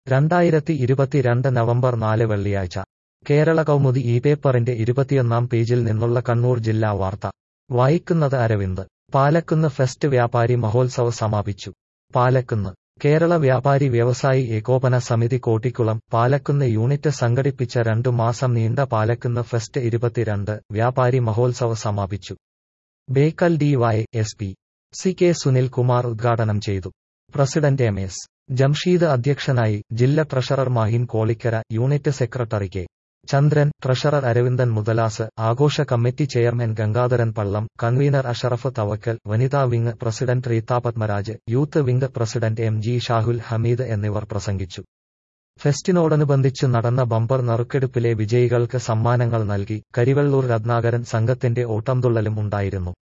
രണ്ടായിരത്തി ഇരുപത്തിരണ്ട് നവംബർ നാല് വെള്ളിയാഴ്ച കേരള കൗമുദി ഈ പേപ്പറിന്റെ ഇരുപത്തിയൊന്നാം പേജിൽ നിന്നുള്ള കണ്ണൂർ ജില്ലാ വാർത്ത വായിക്കുന്നത് അരവിന്ദ് പാലക്കുന്ന് ഫെസ്റ്റ് വ്യാപാരി മഹോത്സവ് സമാപിച്ചു പാലക്കുന്ന് കേരള വ്യാപാരി വ്യവസായി ഏകോപന സമിതി കോട്ടിക്കുളം പാലക്കുന്ന് യൂണിറ്റ് സംഘടിപ്പിച്ച രണ്ടു മാസം നീണ്ട പാലക്കുന്ന് ഫെസ്റ്റ് ഇരുപത്തിരണ്ട് വ്യാപാരി മഹോത്സവ് സമാപിച്ചു Bekal D Y S P C K Sunil Kumar ഉദ്ഘാടനം ചെയ്തു പ്രസിഡന്റ് എം എസ് ജംഷീദ് അധ്യക്ഷനായി ജില്ലാ treasurer Mahin Kolikkara unit secretary K Chandran treasurer Aravindan Muthalas ആഘോഷ committee chairman Gangadharan Pallam convener Ashraf Thavakkal വനിതാ wing president Reetha Padmaraj youth wing president M G Shahul Hameed എന്നിവർ പ്രസംഗിച്ചു ഫെസ്റ്റിനോടനുബന്ധിച്ചു നടന്ന ബമ്പർ നറുക്കെടുപ്പിലെ വിജയികൾക്ക് സമ്മാനങ്ങൾ നൽകി കരിവെള്ളൂർ രത്നാകരൻ സംഘത്തിന്റെ ഓട്ടംതുള്ളലും ഉണ്ടായിരുന്നു